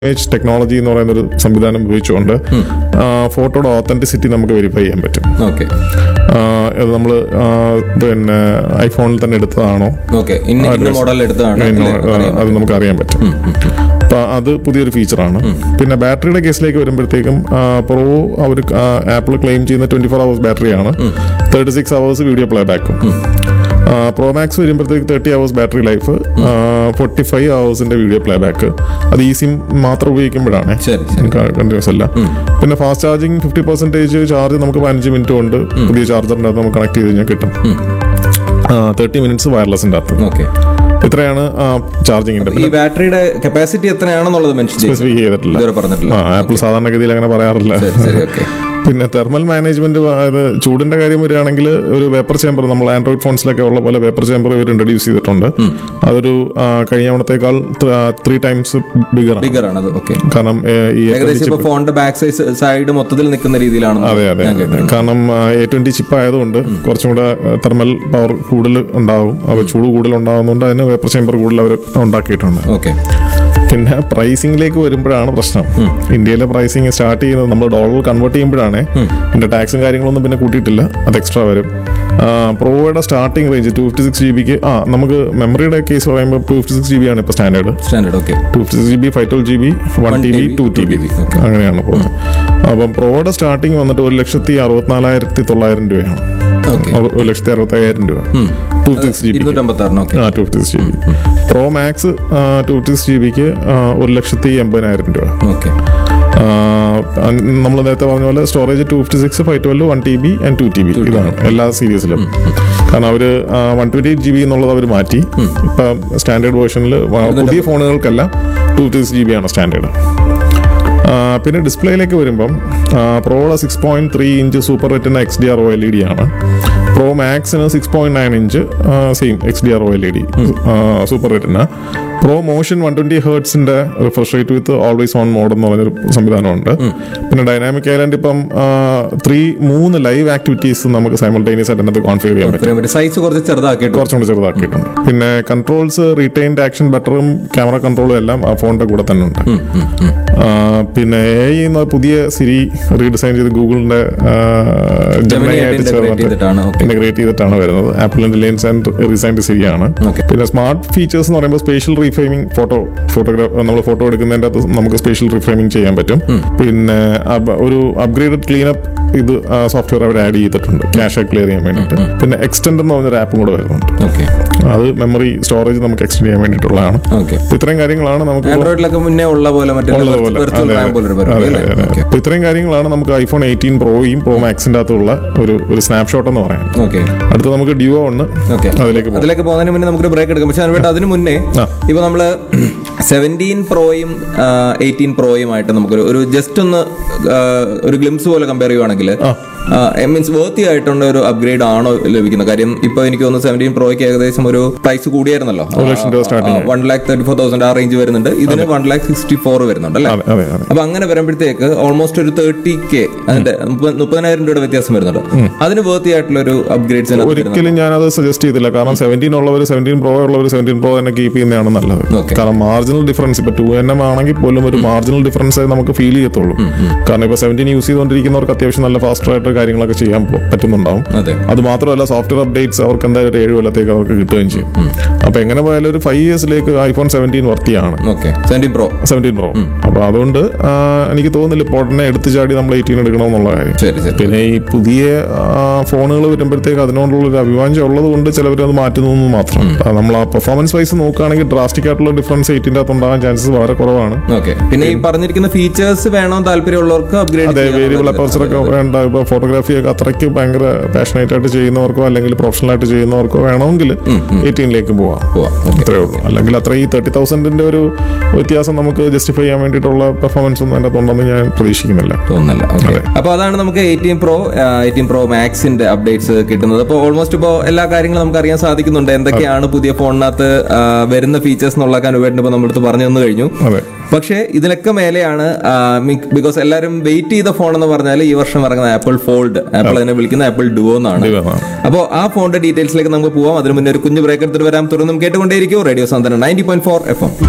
Image technology എന്ന് പറയുന്ന ഒരു സംവിധാനം ഉപയോഗിച്ചുകൊണ്ട് ഫോട്ടോയുടെ ഓത്തന്റിസിറ്റി നമുക്ക് വെരിഫൈ ചെയ്യാൻ പറ്റും ഓക്കെ അത് നമ്മൾ പിന്നെ ഐഫോണിൽ തന്നെ എടുത്തതാണോ ഓക്കെ ഇന്ന ഇന്ന മോഡൽ എടുത്തതാണ് എന്നോ, അല്ലേ? ആ, അത് നമുക്ക് അറിയാൻ പറ്റും അപ്പൊ അത് പുതിയൊരു ഫീച്ചറാണ് പിന്നെ ബാറ്ററിയുടെ കേസിലേക്ക് വരുമ്പോഴത്തേക്കും പ്രോ അവർ ആപ്പിൾ ക്ലെയിം ചെയ്യുന്ന ട്വന്റി ഫോർ അവേഴ്സ് ബാറ്ററിയാണ് thirty six hours video play ബാക്കും പ്രോ മാക്സ് വരുമ്പോഴത്തേക്ക് thirty hours battery life forty five അവേഴ്സിന്റെ വീഡിയോ പ്ലേ ബാക്ക് അത് ഈ സിം മാത്രം ഉപയോഗിക്കുമ്പോഴാണ് ശരി ശരി കണ്ടിന്യൂസ് അല്ല പിന്നെ fast charging fifty percentage charge നമുക്ക് പതിനഞ്ച് മിനിറ്റ് കൊണ്ട് പുതിയ ചാർജറിന്റെ അകത്ത് നമുക്ക് കണക്ട് ചെയ്ത് കഴിഞ്ഞാൽ കിട്ടും തേർട്ടി മിനിറ്റ്സ് വയർലെസിന്റെ അകത്ത് ഓക്കെ ഇത്രയാണ് ചാർജിങ്ങിന്റെ ഈ ബാറ്ററിയുടെ കപ്പാസിറ്റി എത്രയാണെന്നുള്ളത് മെൻഷൻ ചെയ്തു സ്പെസിഫിക് ചെയ്തിട്ടില്ല ഇതുവരെ പറഞ്ഞിട്ടില്ല ആ ആപ്പിൾ സാധാരണഗതിയിൽ അങ്ങനെ പറയാറില്ല ശരി ശരി ഓക്കെ പിന്നെ തെർമൽ മാനേജ്മെന്റ് അത് ചൂടിന്റെ കാര്യം വരികയാണെങ്കിൽ ഒരു വേപ്പർ ചേമ്പർ നമ്മൾ ആൻഡ്രോയിഡ് ഫോൺസിലൊക്കെ ഉള്ള പോലെ വേപ്പർ ചേമ്പർ ഇവർ ഇൻട്രൊഡ്യൂസ് ചെയ്തിട്ടുണ്ട് അതൊരു ആ, കഴിഞ്ഞ തവണത്തേക്കാൾ ത്രീ ടൈംസ് ബിഗർ ആണ് ബിഗർ ആണത് ഓക്കെ കാരണം ഏ, ഈ ഏകദേശം ഇപ്പൊ ഫോണിന്റെ ബാക്ക് സൈസ് സൈഡ് മൊത്തത്തിൽ നിൽക്കുന്ന രീതിയിലാണ് അതെ അതെ ഞാൻ കേട്ടത് കാരണം എ ട്വന്റി ചിപ്പ് ആയതുകൊണ്ട് കുറച്ചും കൂടെ തെർമൽ പവർ കൂടുതൽ ഉണ്ടാവും അപ്പോൾ ചൂട് കൂടുതൽ ഉണ്ടാകുന്നതുകൊണ്ട് അതിന് വേപ്പർ ചേമ്പർ കൂടുതൽ അവർ ഉണ്ടാക്കിയിട്ടുണ്ട് ഓക്കെ പിന്നെ പ്രൈസിംഗിലേക്ക് വരുമ്പോഴാണ് പ്രശ്നം ഇന്ത്യയിലെ പ്രൈസിങ് സ്റ്റാർട്ട് ചെയ്യുന്നത് നമ്മൾ ഡോളർ കൺവേർട്ട് ചെയ്യുമ്പോഴാണ് പിന്നെ ടാക്സും കാര്യങ്ങളൊന്നും പിന്നെ കൂട്ടിയിട്ടില്ല അത് എക്സ്ട്രാ വരും പ്രോയുടെ starting range two fifty six G ബിക്ക് ആ നമുക്ക് മെമ്മറിയുടെ കേസ് പറയുമ്പോൾ two fifty six G B ആണ് ഇപ്പോൾ standard standard okay two fifty six G B five twelve G B one T B two T B അങ്ങനെയാണ് പോകുന്നത് അപ്പം പ്രോയുടെ സ്റ്റാർട്ടിങ് വന്നിട്ട് ഒരു ലക്ഷത്തി അറുപത്തിനാലായിരത്തി തൊള്ളായിരം രൂപയാണ് ഓക്കെ ഒരു- ഒരു ലക്ഷത്തി അറുപത്തി അയ്യായിരം രൂപ two fifty six G B ഇരുന്നൂറ്റമ്പത്തി ആറിന് ഓക്കെ ആ two fifty six G B pro max two fifty six G ബിക്ക് ഒരു ലക്ഷത്തി എൺപതിനായിരം രൂപ ഓക്കെ നമ്മൾ നേരത്തെ പറഞ്ഞ പോലെ storage two fifty six five twelve one T B and two T B ഇതാണ് എല്ലാ സീരീസിലും കാരണം അവർ one twenty eight G B എന്നുള്ളത് അവർ മാറ്റി ഇപ്പം സ്റ്റാൻഡേർഡ് വേർഷനിൽ പുതിയ ഫോണുകൾക്കെല്ലാം two fifty six G B ആണ് സ്റ്റാൻഡേർഡ് പിന്നെ ഡിസ്പ്ലേയിലേക്ക് വരുമ്പം പ്രോയുടെ six point three inch super retina X D R O L E D ആണ് പ്രോ മാക്സിന് six point nine inch same X D R O L E D super retina pro motion one twenty ഹേർട്സിന്റെ refresh rate with always on mode എന്ന് പറഞ്ഞൊരു സംവിധാനമുണ്ട് പിന്നെ dynamic island ഇപ്പം three മൂന്ന് live activities നമുക്ക് സൈമൾട്ടേനിയസ് ആയിട്ട് അതിനകത്ത് കോൺഫിഗർ ചെയ്യാൻ പറ്റും സൈസ് കുറച്ച് ചെറുതാക്കിയിട്ട് കുറച്ചും കൂടി ചെറുതാക്കിയിട്ടുണ്ട് പിന്നെ കൺട്രോൾസ് റീറ്റൈൻഡ് ആക്ഷൻ ബട്ടറും ക്യാമറ കൺട്രോളും എല്ലാം ആ ഫോണിന്റെ കൂടെ തന്നെ ഉണ്ട് ആ, പിന്നെ എ എന്ന പുതിയ സിരി റീഡിസൈൻ ചെയ്ത് ഗൂഗിളിന്റെ Gemini ആയിട്ട് ആയിട്ട് integrate ചെയ്തിട്ടാണ്, okay. ഇന്റഗ്രേറ്റ് ചെയ്തിട്ടാണ് വരുന്നത് ആപ്പിളിന്റെ ലെൻസ് ആൻഡ് റീസൈൻഡ് സിരിയാണ് Okay. പിന്നെ സ്മാർട്ട് ഫീച്ചേഴ്സ് എന്ന് പറയുമ്പോൾ സ്പേഷ്യൽ റീഫ്രെയിമിംഗ് ഫോട്ടോ ഫോട്ടോഗ്രാഫ് നമ്മൾ ഫോട്ടോ എടുക്കുന്നതിന്റെ അകത്ത് നമുക്ക് സ്പേഷ്യൽ റീഫ്രെയിമിംഗ് ചെയ്യാൻ പറ്റും പിന്നെ അബ് ഒരു അപ്ഗ്രേഡഡ് ക്ലീനപ്പ് ഇത് സോഫ്റ്റ്വെയർ അവർ ആഡ് ചെയ്തിട്ടുണ്ട് ക്യാഷ് ക്ലിയർ ചെയ്യാൻ വേണ്ടിയിട്ട് പിന്നെ എക്സ്റ്റെൻഡ് എന്ന് പറഞ്ഞൊരു ആപ്പും കൂടെ വരുന്നുണ്ട് ഓക്കെ അത് മെമ്മറി സ്റ്റോറേജ് നമുക്ക് എക്സ്റ്റെൻഡ് ചെയ്യാൻ വേണ്ടിയിട്ടുള്ളതാണ് ഓക്കെ അപ്പൊ ഇത്രയും കാര്യങ്ങളാണ് നമുക്ക് ആൻഡ്രോയിഡിലൊക്കെ മുന്നേ ഉള്ള പോലെ മറ്റേ ഉള്ളതുപോലെ വെർച്വൽ അതെ, റാം പോലെ ഒരു അതെ, പരിപാടി അതെ, അല്ലേ അതെ. ഓക്കെ അപ്പൊ ഇത്രയും കാര്യങ്ങളാണ് നമുക്ക് ഐഫോൺ എയ്റ്റീൻ പ്രോയും പ്രോ മാക്സിന്റെ അകത്തുള്ള ഒരു ഒരു സ്നാപ്ഷോട്ട് എന്ന് പറയാം ഓക്കെ അടുത്ത് നമുക്ക് ഡ്യുവോ ഉണ്ട് ഓക്കെ അതിലേക്ക് പോകാം അതിലേക്ക് പോകുന്നതിന് മുന്നേ നമുക്കൊരു ബ്രേക്ക് എടുക്കാം പക്ഷെ അതിന് അതിന് മുന്നേ ആ. ഇപ്പൊ നമ്മള് സെവൻറ്റീൻ പ്രോയും എയ്റ്റീൻ പ്രോയുമായിട്ട് നമുക്കൊരു ഒരു ജസ്റ്റ് ഒന്ന് ആ, ഒരു ഗ്ലിംസ് പോലെ കമ്പയർ ചെയ്യുവാണെങ്കിൽ മീൻസ് വേർത്തി ആയിട്ടുള്ള ഒരു അപ്ഗ്രേഡ് ആണോ ലഭിക്കുന്നത് കാര്യം ഇപ്പൊ എനിക്ക് തോന്നുന്നു സെവൻറ്റീൻ പ്രോയ്ക്ക് ഏകദേശം ഒരു പ്രൈസ് കൂടിയായിരുന്നല്ലോ ഒരു ലക്ഷം രൂപ starting. One lakh thirty four thousand ആ റേഞ്ച് വരുന്നുണ്ട് ഇതിന് വൺ ലാക്ക് സിക്സ്റ്റി ഫോർ വരുന്നുണ്ട് അല്ലേ അതെ അതെ അതെ അപ്പൊ അങ്ങനെ വരുമ്പോഴത്തേക്ക് ഓൾമോസ്റ്റ് ഒരു തേർട്ടി കെ അതിന്റെ മുപ്പ- മുപ്പതിനായിരം രൂപയുടെ വ്യത്യാസം വരുന്നുണ്ട് അതിന് വേർത്തി ആയിട്ടുള്ള ഒരു അപ്ഗ്രേഡ്സ് ഒരിക്കലും ഞാനത് സജസ്റ്റ് ചെയ്തില്ല കാരണം സെവൻറ്റീൻ ഉള്ളവർ സെവൻറ്റീൻ പ്രോ ഉള്ളവർ സെവൻറ്റീൻ പ്രോ തന്നെ കീപ്പ് ചെയ്യുന്നതാണ് നല്ലത് Okay. കാരണം മാർജിനൽ ഡിഫറൻസ് ഇപ്പൊ ടു എൻ എം ആണെങ്കിൽ പോലും ഒരു മാർജിനൽ ഡിഫറൻസ് നമുക്ക് ഫീൽ ചെയ്യത്തുള്ളൂ കാരണം ഇപ്പൊ സെവൻറ്റീൻ യൂസ് ചെയ്തുകൊണ്ടിരിക്കുന്നവർക്ക് അത്യാവശ്യം നല്ല ഫാസ്റ്റർ ആയിട്ട് കാര്യങ്ങളൊക്കെ ചെയ്യാൻ പോ- പറ്റുന്നുണ്ടാവും അതെ അത് മാത്രമല്ല സോഫ്റ്റ്വെയർ അപ്ഡേറ്റ്സ് അവർക്ക് എന്തായാലും ഒരു ഏഴ് കൊല്ലത്തേക്ക് അവർക്ക് കിട്ടുകയും ചെയ്യും അപ്പൊ എങ്ങനെ പോയാലും ഒരു ഫൈവ് ഇയേഴ്സിലേക്ക് ഐഫോൺ സെവൻറ്റീൻ വർത്തിയാണ് okay seventeen pro seventeen pro അപ്പൊ അതുകൊണ്ട് ആ, എനിക്ക് തോന്നുന്നില്ല ഇപ്പോൾ ഉടനെ എടുത്തു ചാടി നമ്മൾ എയ്റ്റീൻ എടുക്കണമെന്നുള്ള കാര്യം ശരി ശരി പിന്നെ ഈ പുതിയ ഫോണുകൾ വരുമ്പോഴത്തേക്ക് അതിനോടുള്ള ഒരു അഭിവാഞ്ചം ഉള്ളത് കൊണ്ട് ചിലവർ അത് മാറ്റുന്നു എന്ന് മാത്രം ആ, നമ്മൾ ആ പെർഫോമൻസ് വൈസ് നോക്കുകയാണെങ്കിൽ ഡ്രാസ്റ്റിക് ആയിട്ടുള്ള ഡിഫറൻസ് എയ്റ്റിൻ്റെ അകത്ത് ഉണ്ടാകാൻ ചാൻസസ് വളരെ കുറവാണ് ഓക്കെ പിന്നെ ഈ പറഞ്ഞിരിക്കുന്ന ഫീച്ചേഴ്സ് വേണോ താല്പര്യമുള്ളവർക്ക് അതെ അപ്ഗ്രേഡ് വേരിയബിൾ അപ്പർച്ചറൊക്കെ വേണ്ട ഇപ്പൊ ഫോട്ടോഗ്രാഫി ഒക്കെ അത്രയ്ക്ക് ഭയങ്കര പാഷനേറ്റ് ആയിട്ട് ചെയ്യുന്നവർക്കോ അല്ലെങ്കിൽ പ്രൊഫഷണൽ ആയിട്ട് ചെയ്യുന്നവർക്കോ വേണമെങ്കിൽ എയ്റ്റീനിലേക്ക് പോവാം പോവാം അത്രേ ഉള്ളൂ അല്ലെങ്കിൽ അത്ര ഈ തേർട്ടി തൗസൻഡിന്റെ ഒരു വ്യത്യാസം നമുക്ക് ജസ്റ്റിഫൈ ചെയ്യാൻ വേണ്ടിയിട്ടുള്ള പെർഫോമൻസ് ഒന്നും അതിൻ്റെ അകത്തുണ്ടെന്ന് ഞാൻ പ്രതീക്ഷിക്കുന്നില്ല തോന്നുന്നില്ല ഓക്കെ അപ്പൊ അതാണ് നമുക്ക് എയ്റ്റീൻ പ്രോ എയ്റ്റീൻ പ്രോ മാക്സിന്റെ അപ്ഡേറ്റ്സ് കിട്ടുന്നത് അപ്പോൾ ഓൾമോസ്റ്റ് ഇപ്പോൾ എല്ലാ കാര്യങ്ങളും നമുക്ക് അറിയാൻ സാധിക്കുന്നുണ്ട് എന്തൊക്കെയാണ് പുതിയ ഫോണിനകത്ത് ആ, വരുന്ന ഫീച്ചേഴ്സ് എന്നുള്ള അനുവേണ്ടി ഇപ്പോൾ നമ്മളടുത്ത് പറഞ്ഞു തന്നു കഴിഞ്ഞു അതെ പക്ഷേ ഇതിലൊക്കെ മേലെയാണ് ബിക്കോസ് എല്ലാവരും വെയിറ്റ് ചെയ്ത ഫോൺ എന്ന് പറഞ്ഞാൽ ഈ വർഷം ഇറങ്ങുന്ന ആപ്പിൾ ഫോൾഡ് ആപ്പിൾ അതിനെ വിളിക്കുന്ന ആപ്പിൾ ഡുവോ എന്നാണ് Duo ആണ്. അപ്പോൾ ആ ഫോണിന്റെ ഡീറ്റെയിൽസിലേക്ക് നമുക്ക് പോവാം അതിന് മുന്നേ ഒരു കുഞ്ഞു ബ്രേക്ക് എടുത്തിട്ട് വരാം തുടർന്നും കേട്ടുകൊണ്ടേയിരിക്കും radio Santhwanam ninety point four F M